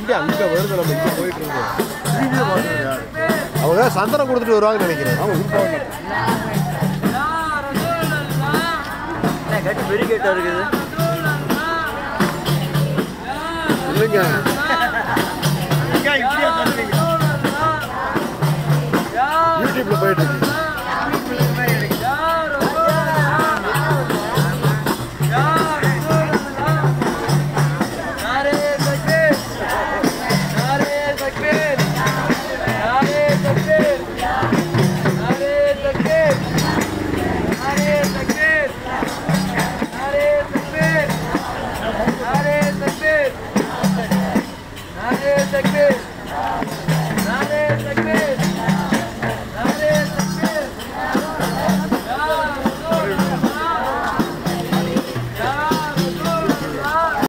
வண்டி அங்கே வருது நம்ம இங்கே போயிட்டு இருக்கோம் அவங்க சந்தனம் கொடுத்துட்டு வருவாங்கன்னு நினைக்கிறேன் கட்டு பெரிய கேட்டா இருக்குது இல்லைங்க யூடியூப்ல போயிட்டு இருக்கு Takbir!